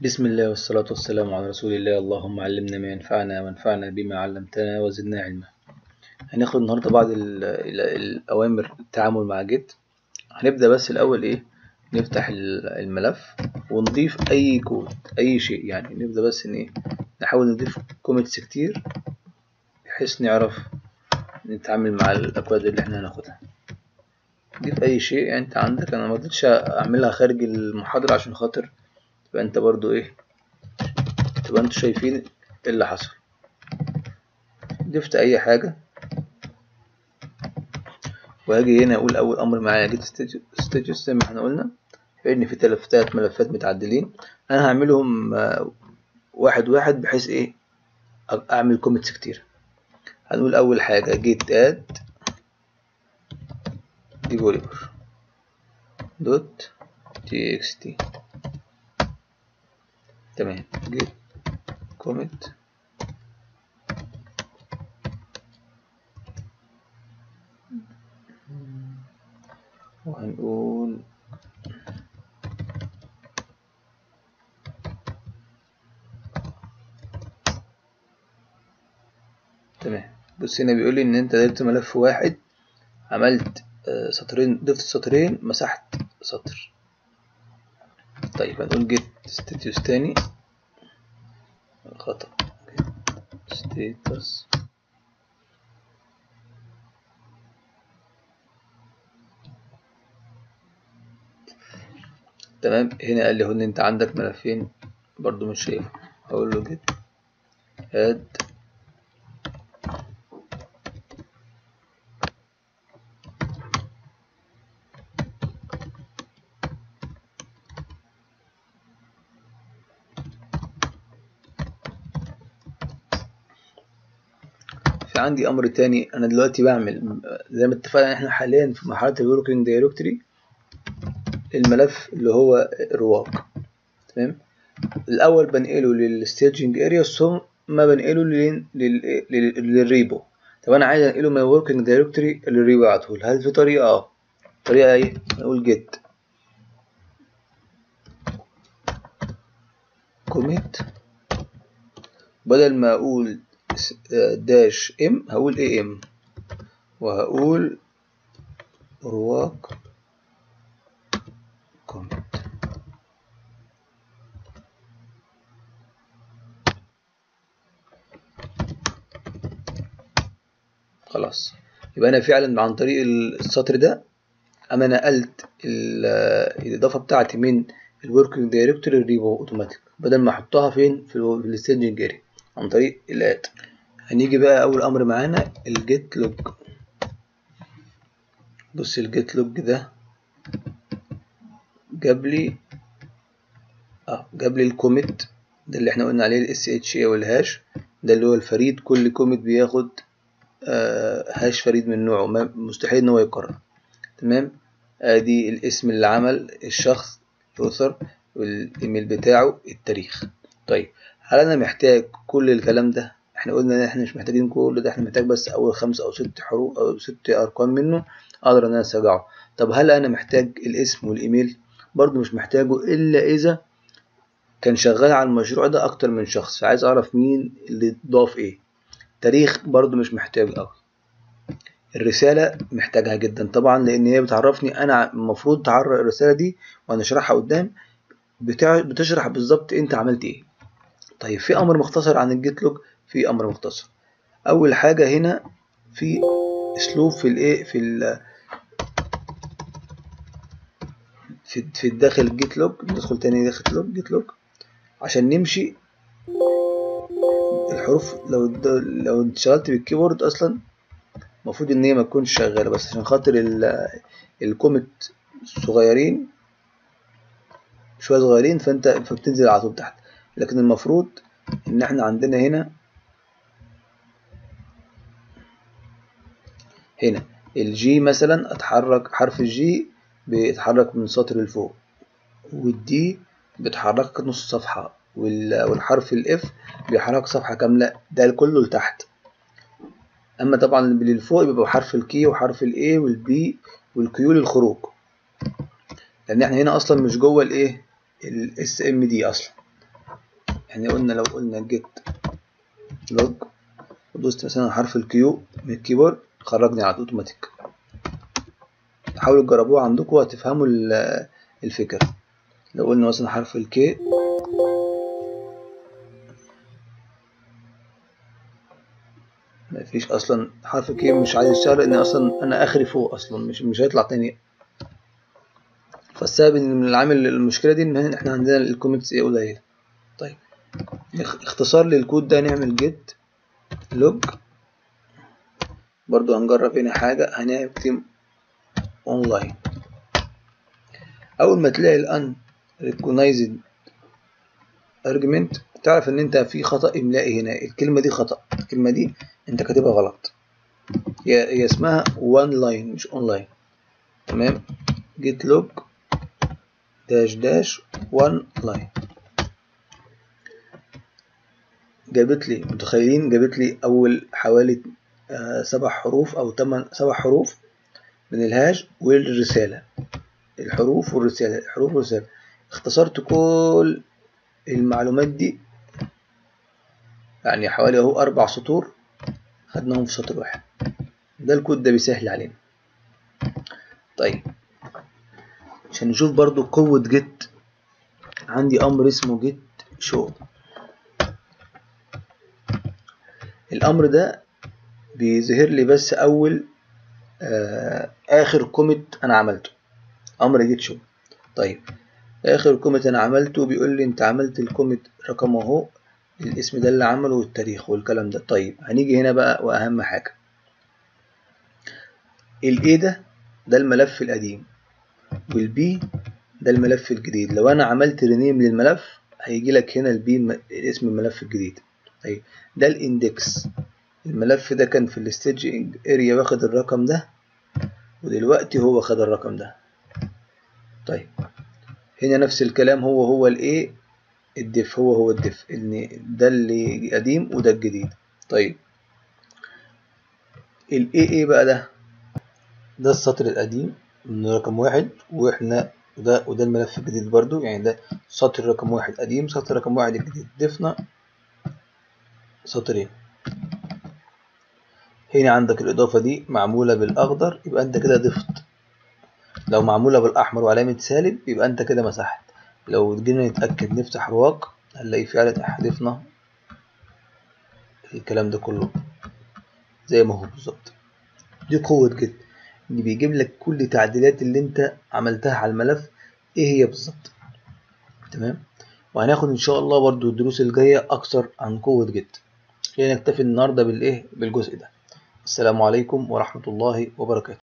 بسم الله والصلاة والسلام على رسول الله اللهم علمنا ما ينفعنا وانفعنا بما علمتنا وزدنا علما هناخد النهاردة بعض ال- ال- الأوامر التعامل مع جيت هنبدأ بس الأول إيه نفتح ال- الملف ونضيف أي كود أي شيء يعني نبدأ بس إن إيه نحاول نضيف كومنتس كتير بحيث نعرف نتعامل مع الأكواد اللي إحنا هناخدها ضيف أي شيء يعني أنت عندك أنا مرضتش أعملها خارج المحاضرة عشان خاطر تبقى أنت برضو إيه تبقى انتوا شايفين ايه اللي حصل ضفت اي حاجة وهاجي هنا اقول اول امر معايا جيت ستيتس زي ما احنا قلنا ان في تلات تلات ملفات متعدلين انا هعملهم آه، واحد واحد بحيث ايه اعمل كومنتس كتير هنقول اول حاجة جيت اد ديفولبر دوت تي اكس تي تمام جيت كومنت وهنقول تمام بص هنا بيقول لي ان انت ضفت ملف واحد عملت آه، سطرين ضفت سطرين مسحت سطر طيب هنقول جيت ستاتيوس تاني خطأ ستيتس تمام هنا قال لي هو ان انت عندك ملفين برضو مش شايفه هقول له جيت اد في عندي امر تاني انا دلوقتي بعمل زي ما اتفقنا احنا حاليا في مرحله الوركينج دايركتوري الملف اللي هو رواق تمام الاول بنقله للستaging اريا ثم بنقله لل- لل- لل- للريبو طب انا عايز انقله من الوركينج دايركتوري للريبو على طول هل في طريقه اه طريقه ايه نقول جيت كوميت بدل ما اقول س- آه، داش ام هقول اي ام وهقول رواق كوميت خلاص يبقى انا فعلا عن طريق السطر ده انا نقلت ال- الاضافه بتاعتي من الوركينج دايركتوري للريبو اوتوماتيك بدل ما احطها فين في الستaging اريا عن طريق الات هنيجي بقى اول امر معانا الجيت لوج بص الجيت لوج ده جاب لي اه جاب لي الكوميت ده اللي احنا قلنا عليه الاس اتش اي والهاش ده اللي هو الفريد كل كوميت بياخد آه هاش فريد من نوعه ما- مستحيل ان هو يكرر تمام ادي الاسم اللي عمل الشخص يوثر والايميل بتاعه التاريخ طيب هل انا محتاج كل الكلام ده احنا قلنا ان احنا مش محتاجين كل ده احنا محتاج بس اول خمسة او ست حروف او ست ارقام منه اقدر ان انا اسجعه طب هل انا محتاج الاسم والايميل برضو مش محتاجه الا اذا كان شغال على المشروع ده اكتر من شخص فعايز اعرف مين اللي ضاف ايه تاريخ برضو مش محتاج قوي الرسالة محتاجها جدا طبعا لان هي بتعرفني انا المفروض تعرف الرسالة دي وانا اشرحها قدام بتاع بتشرح بالظبط انت عملت ايه طيب في امر مختصر عن الجيت لوج في امر مختصر اول حاجة هنا في اسلوب في الايه في ال في في الداخل الجيت لوج ندخل تاني داخل لوج جيت لوج عشان نمشي الحروف لو لو اشتغلت بالكيبورد اصلا المفروض ان هي ما تكونش شغاله بس عشان خاطر ال- الكوميت صغيرين شويه صغيرين فانت فبتنزل على طول تحت لكن المفروض ان احنا عندنا هنا هنا الجي مثلا اتحرك حرف الجي بيتحرك من سطر لفوق والدي بيتحرك نص صفحة وال- والحرف الاف بيحرك صفحة كاملة ده كله لتحت اما طبعا اللي لفوق بيبقى حرف الكي وحرف الاي والبي والكيو للخروج لان احنا هنا اصلا مش جوه الايه الاس ام دي اصلا يعني قلنا لو قلنا جيت لوج ودوست مثلا حرف الكيو من الكيبورد خرجني على اوتوماتيك حاولوا تجربوها عندكم وهتفهموا الفكرة لو قلنا مثلا حرف الكي مفيش اصلا حرف كي مش عايز يشتغل لان اصلا انا اخري فوق اصلا مش مش هيطلع تاني فالسبب ان من العامل المشكله دي ان احنا عندنا الكومنتس ايه قليله طيب اختصار للكود ده نعمل جيت لوج برضو هنجرب هنا حاجه هنكتب اونلاين اول ما تلاقي الان ريكونايزد ارجمنت تعرف ان انت في خطا املائي هنا الكلمه دي خطا الكلمه دي انت كاتبها غلط هي هي اسمها وان لاين مش اونلاين تمام جيت لوج داش داش وان لاين جابت لي متخيلين جابت لي اول حوالي آه سبع حروف او تمن سبع حروف من الهاش والرسالة الحروف والرسالة الحروف والرسالة اختصرت كل المعلومات دي يعني حوالي اهو اربع سطور خدناهم في سطر واحد ده الكود ده بيسهل علينا طيب عشان نشوف برضو قوة جيت عندي امر اسمه جيت شو الامر ده بيظهر لي بس اول آه اخر كوميت انا عملته امر جيت شو طيب اخر كوميت انا عملته بيقول لي انت عملت الكوميت رقم اهو الاسم ده اللي عمله والتاريخ والكلام ده طيب هنيجي هنا بقى واهم حاجه الاي ده ده الملف القديم والبي ده الملف الجديد لو انا عملت رينيم للملف هيجي لك هنا البي اسم الملف الجديد طيب ده الاندكس الملف ده كان في الستيجنج اريا واخد الرقم ده ودلوقتي هو خد الرقم ده طيب هنا نفس الكلام هو هو الايه الديف هو هو الديف ان ده اللي قديم وده الجديد طيب الايه ايه بقى ده ده السطر القديم من رقم واحد واحنا وده وده الملف الجديد برضو يعني ده سطر رقم واحد قديم سطر رقم واحد الجديد ضفنا سطرين هنا عندك الإضافة دي معمولة بالأخضر يبقى أنت كده ضفت لو معمولة بالأحمر وعلامة سالب يبقى أنت كده مسحت لو جينا نتأكد نفتح رواق هنلاقي فعلا ضفنا الكلام ده كله زي ما هو بالظبط دي قوة جد اللي بيجيب لك كل التعديلات اللي انت عملتها على الملف ايه هي بالظبط تمام وهناخد ان شاء الله برضو الدروس الجاية اكثر عن قوة جد خلينا نكتفي النهاردة بالايه بالجزء ده السلام عليكم ورحمة الله وبركاته